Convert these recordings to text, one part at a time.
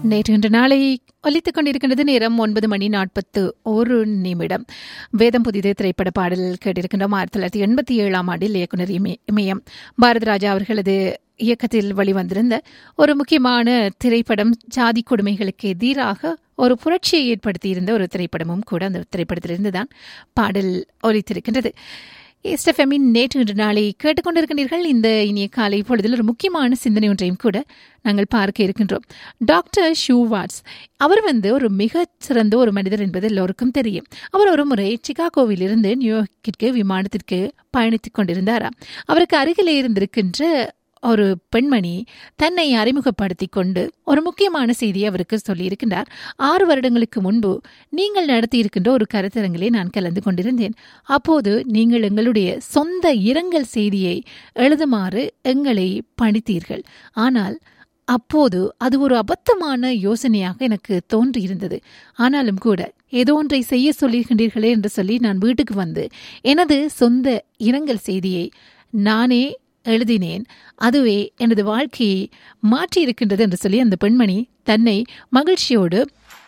நேற்று இன்று நாளை ஒலித்துக் கொண்டிருக்கின்றது நேரம் ஒன்பது மணி நாற்பத்து ஒரு நிமிடம் வேதம் புதிது திரைப்பட பாடல் கேட்டிருக்கின்றோம் ஆயிரத்தி தொள்ளாயிரத்தி எண்பத்தி ஏழாம் ஆண்டில் இயக்குனர் இமய- இமயம் பாரதிராஜா அவர்களது இயக்கத்தில் வெளிவந்திருந்த ஒரு முக்கியமான திரைப்படம் ஜாதி கொடுமைகளுக்கு எதிராக ஒரு புரட்சியை ஏற்படுத்தியிருந்த ஒரு திரைப்படமும் கூட அந்த திரைப்படத்திலிருந்து தான் பாடல் ஒலித்திருக்கின்றது எஸ்டெஃபெமின் நேற்று இன்று நாளை கேட்டுக்கொண்டிருக்கின்றீர்கள் இந்த இனிய காலை பொழுதில் ஒரு முக்கியமான சிந்தனை ஒன்றையும் கூட நாங்கள் பார்க்க இருக்கின்றோம் டாக்டர் ஷூவாட்ஸ் அவர் வந்து ஒரு மிகச் சிறந்த ஒரு மனிதர் என்பது எல்லோருக்கும் தெரியும் அவர் ஒரு முறை சிகாகோவிலிருந்து நியூயார்க்கிற்கு விமானத்திற்கு பயணித்துக் கொண்டிருந்தாராம் அவருக்கு அருகிலே இருந்திருக்கின்ற ஒரு பெண்மணி தன்னை அறிமுகப்படுத்திக் கொண்டு ஒரு முக்கியமான செய்தியை அவருக்கு சொல்லியிருக்கின்றார் ஆறு வருடங்களுக்கு முன்பு நீங்கள் நடத்தியிருக்கின்ற ஒரு கருத்தரங்கிலே நான் கலந்து கொண்டிருந்தேன் அப்போது நீங்கள் எங்களுடைய சொந்த இரங்கல் செய்தியை எழுதுமாறு எங்களை பணித்தீர்கள் ஆனால் அப்போது அது ஒரு அபத்தமான யோசனையாக எனக்கு தோன்றியிருந்தது ஆனாலும் கூட ஏதோ ஒன்றை செய்ய சொல்லியிருக்கின்றீர்களே என்று சொல்லி நான் வீட்டுக்கு வந்து எனது சொந்த இரங்கல் செய்தியை நானே எழுதினேன் அதுவே எனது வாழ்க்கையை மாற்றியிருக்கின்றது என்று சொல்லி அந்த பெண்மணி தன்னை மகிழ்ச்சியோடு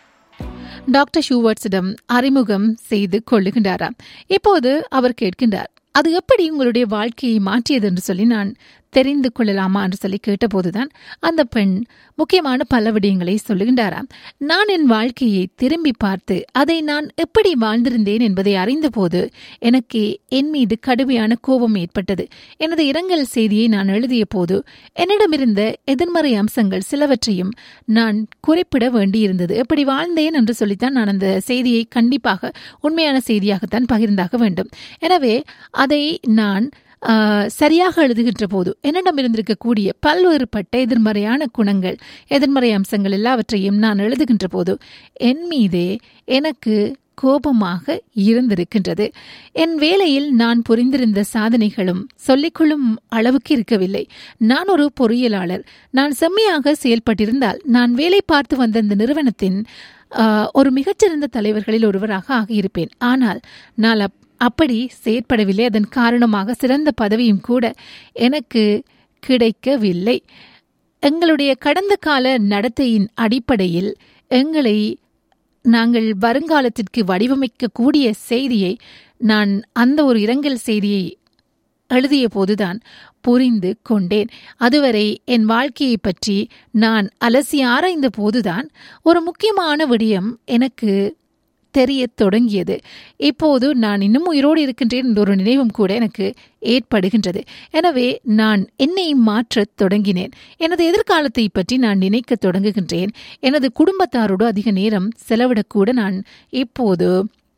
டாக்டர் ஷூவர்ட்ஸிடம் அறிமுகம் செய்து கொள்ளுகின்றாராம் இப்போது அவர் கேட்கின்றார் அது எப்படி உங்களுடைய வாழ்க்கையை மாற்றியது என்று சொல்லி நான் தெரிந்து கொள்ளலாமா என்று சொல்லி கேட்டபோதுதான் அந்த பெண் முக்கியமான பல விடயங்களை சொல்லுகின்றாராம் நான் என் வாழ்க்கையை திரும்பி பார்த்து அதை நான் எப்படி வாழ்ந்திருந்தேன் என்பதை அறிந்தபோது எனக்கு என் மீது கடுமையான கோபம் ஏற்பட்டது எனது இரங்கல் செய்தியை நான் எழுதிய போது என்னிடமிருந்த எதிர்மறை அம்சங்கள் சிலவற்றையும் நான் குறிப்பிட வேண்டியிருந்தது எப்படி வாழ்ந்தேன் என்று சொல்லித்தான் நான் அந்த செய்தியை கண்டிப்பாக உண்மையான செய்தியாகத்தான் பகிர்ந்தாக வேண்டும் எனவே அதை நான் ஆ, சரியாக எழுதுகின்ற போது என்னிடம் இருந்திருக்கக்கூடிய பல்வேறுபட்ட எதிர்மறையான குணங்கள் எதிர்மறை அம்சங்கள் எல்லாவற்றையும் நான் எழுதுகின்ற போது என் மீதே எனக்கு கோபமாக இருந்திருக்கின்றது என் வேலையில் நான் புரிந்திருந்த சாதனைகளும் சொல்லிக்கொள்ளும் அளவுக்கு இருக்கவில்லை நான் ஒரு பொறியியலாளர் நான் செம்மையாக செயல்பட்டிருந்தால் நான் வேலை பார்த்து வந்த இந்த நிறுவனத்தின் ஆ, ஒரு மிகச்சிறந்த தலைவர்களில் ஒருவராக ஆகியிருப்பேன் ஆனால் நான் அப்- அப்படி செயற்படவில்லை அதன் காரணமாக சிறந்த பதவியும் கூட எனக்கு கிடைக்கவில்லை எங்களுடைய கடந்த கால நடத்தையின் அடிப்படையில் எங்களை நாங்கள் வருங்காலத்திற்கு வடிவமைக்கக்கூடிய செய்தியை நான் அந்த ஒரு இரங்கல் செய்தியை எழுதிய போதுதான் புரிந்து கொண்டேன் அதுவரை என் வாழ்க்கையை பற்றி நான் அலசி ஆராய்ந்த போதுதான் ஒரு முக்கியமான விடயம் எனக்கு தெரியத் தொடங்கியது இப்போது நான் இன்னும் உயிரோடு இருக்கின்றேன் என்ற ஒரு நினைவும் கூட எனக்கு ஏற்படுகின்றது எனவே நான் என்னை மாற்றத் தொடங்கினேன் எனது எதிர்காலத்தை பற்றி நான் நினைக்கத் தொடங்குகின்றேன் எனது குடும்பத்தாரோடு அதிக நேரம் செலவிடக்கூட நான் இப்போது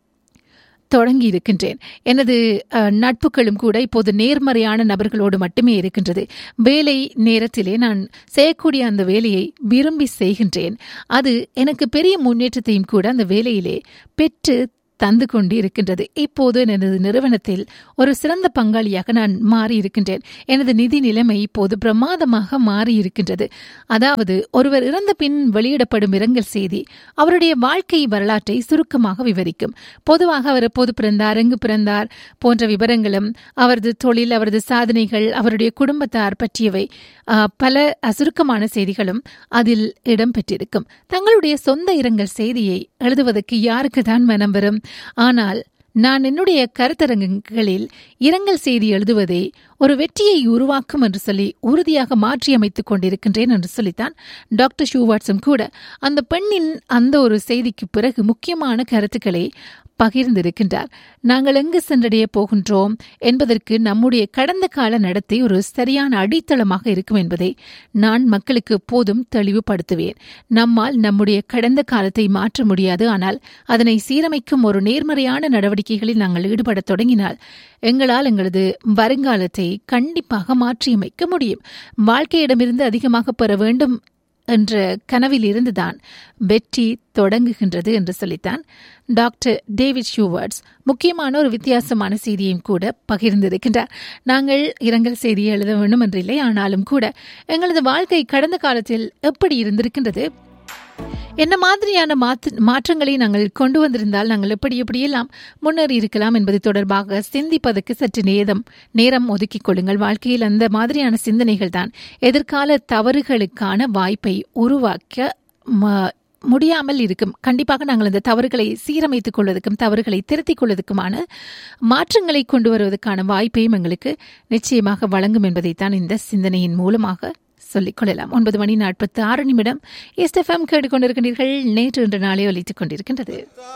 தொடங்கி இருக்கின்றேன் எனது அஹ், நட்புகளும் கூட இப்போது நேர்மறையான நபர்களோடு மட்டுமே இருக்கின்றது வேலை நேரத்திலே நான் செய்யக்கூடிய அந்த வேலையை விரும்பி செய்கின்றேன் அது எனக்கு பெரிய முன்னேற்றத்தையும் கூட அந்த வேலையிலே பெற்று தந்து கொண்டு இருக்கின்றது இப்போது எனது நிறுவனத்தில் ஒரு சிறந்த பங்காளியாக நான் மாறி இருக்கின்றேன் எனது நிதி நிலைமை இப்போது பிரமாதமாக மாறி இருக்கின்றது அதாவது ஒருவர் இறந்த பின் வெளியிடப்படும் இரங்கல் செய்தி அவருடைய வாழ்க்கை வரலாற்றை சுருக்கமாக விவரிக்கும் பொதுவாக அவர் எப்போது பிறந்தார் எங்கு பிறந்தார் போன்ற விவரங்களும் அவரது தொழில் அவரது சாதனைகள் அவருடைய குடும்பத்தார் பற்றியவை ஆ, பல அ, சுருக்கமான செய்திகளும் அதில் இடம்பெற்றிருக்கும் தங்களுடைய சொந்த இரங்கல் செய்தியை எழுதுவதற்கு யாருக்கு தான் மனம் வரும் ஆனால் நான் என்னுடைய கருத்தரங்குகளில் இரங்கல் செய்தி எழுதுவதை ஒரு வெற்றியை உருவாக்கும் என்று சொல்லி உறுதியாக மாற்றியமைத்துக் கொண்டிருக்கின்றேன் என்று சொல்லித்தான் டாக்டர் ஷூவாட்ஸும் கூட அந்த பெண்ணின் அந்த ஒரு செய்திக்கு பிறகு முக்கியமான கருத்துக்களை பகிர்ந்திருக்கின்றார் நாங்கள் எங்கு சென்றடைய போகின்றோம் என்பதற்கு நம்முடைய கடந்த கால நடத்தை ஒரு சரியான அடித்தளமாக இருக்கும் என்பதை நான் மக்களுக்கு எப்போதும் தெளிவுபடுத்துவேன் நம்மால் நம்முடைய கடந்த காலத்தை மாற்ற முடியாது ஆனால் அதனை சீரமைக்கும் ஒரு நேர்மறையான நடவடிக்கைகளில் நாங்கள் ஈடுபடத் தொடங்கினால் எங்களால் எங்களது வருங்காலத்தை கண்டிப்பாக மாற்றியமைக்க முடியும் வாழ்க்கையிடமிருந்து அதிகமாக பெற வேண்டும் என்ற கனவில் இருந்துதான் வெற்றி தொடங்குகின்றது என்று சொல்லித்தான் டாக்டர் டேவிட் ஷூவர்ட்ஸ் முக்கியமான ஒரு வித்தியாசமான செய்தியையும் கூட பகிர்ந்திருக்கின்றார் நாங்கள் இரங்கல் செய்தியை எழுத வேண்டும் என்றில்லை ஆனாலும் கூட எங்களது வாழ்க்கை கடந்த காலத்தில் எப்படி இருந்திருக்கின்றது என்ன மாதிரியான மாற்று மாற்றங்களை நாங்கள் கொண்டு வந்திருந்தால் நாங்கள் எப்படி எப்படியெல்லாம் முன்னேறி இருக்கலாம் என்பது தொடர்பாக சிந்திப்பதற்கு சற்று நேரம் நேரம் ஒதுக்கிக் கொள்ளுங்கள் வாழ்க்கையில் அந்த மாதிரியான சிந்தனைகள் தான் எதிர்கால தவறுகளுக்கான வாய்ப்பை உருவாக்க ம- முடியாமல் இருக்கும் கண்டிப்பாக நாங்கள் இந்த தவறுகளை சீரமைத்துக் கொள்வதற்கும் தவறுகளை திருத்திக் கொள்வதற்குமான மாற்றங்களை கொண்டு வருவதற்கான வாய்ப்பையும் எங்களுக்கு நிச்சயமாக வழங்கும் என்பதைத்தான் இந்த சிந்தனையின் மூலமாக சொல்லிக் கொள்ளலாம் ஒன்பது மணி நாற்பத்தி ஆறு நிமிடம் எஸ்எஃப்எம் கேட்டுக்கொண்டிருக்கின்றீர்கள் நேற்று இன்று நாளே ஒலித்துக் கொண்டிருக்கின்றது